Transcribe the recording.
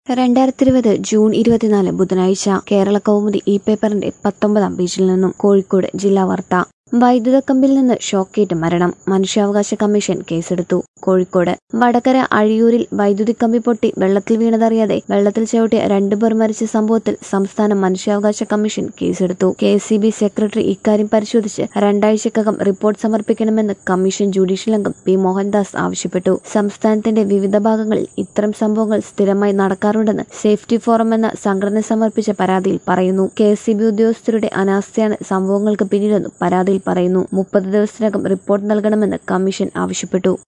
രണ്ടായിരത്തി ഇരുപത് ജൂൺ ഇരുപത്തിനാല് ബുധനാഴ്ച കേരള കൗമുദി ഈ പേപ്പറിന്റെ പത്തൊമ്പതാം പേജിൽ നിന്നും കോഴിക്കോട് ജില്ലാ വാർത്ത വൈദ്യുത കമ്പിൽ നിന്ന് ഷോക്കേറ്റ് മരണം മനുഷ്യാവകാശ കമ്മീഷൻ കേസെടുത്തു കോഴിക്കോട് വടകര അഴിയൂരിൽ വൈദ്യുതി കമ്പി പൊട്ടി വെള്ളത്തിൽ വീണതറിയാതെ വെള്ളത്തിൽ ചവിട്ടിയ രണ്ടുപേർ മരിച്ച സംഭവത്തിൽ സംസ്ഥാന മനുഷ്യാവകാശ കമ്മീഷൻ കേസെടുത്തു കെ സെക്രട്ടറി ഇക്കാര്യം പരിശോധിച്ച് രണ്ടാഴ്ചക്കകം റിപ്പോർട്ട് സമർപ്പിക്കണമെന്ന് കമ്മീഷൻ ജുഡീഷ്യൽ അംഗം പി മോഹൻദാസ് ആവശ്യപ്പെട്ടു സംസ്ഥാനത്തിന്റെ വിവിധ ഭാഗങ്ങളിൽ ഇത്തരം സംഭവങ്ങൾ സ്ഥിരമായി നടക്കാറുണ്ടെന്ന് സേഫ്റ്റി ഫോറം എന്ന സംഘടന സമർപ്പിച്ച പരാതിയിൽ പറയുന്നു കെ ഉദ്യോഗസ്ഥരുടെ അനാസ്ഥയാണ് സംഭവങ്ങൾക്ക് പിന്നിലെന്നും പരാതിയിൽ പറയുന്നു മുപ്പത് ദിവസത്തിനകം റിപ്പോർട്ട് നൽകണമെന്ന് കമ്മീഷൻ ആവശ്യപ്പെട്ടു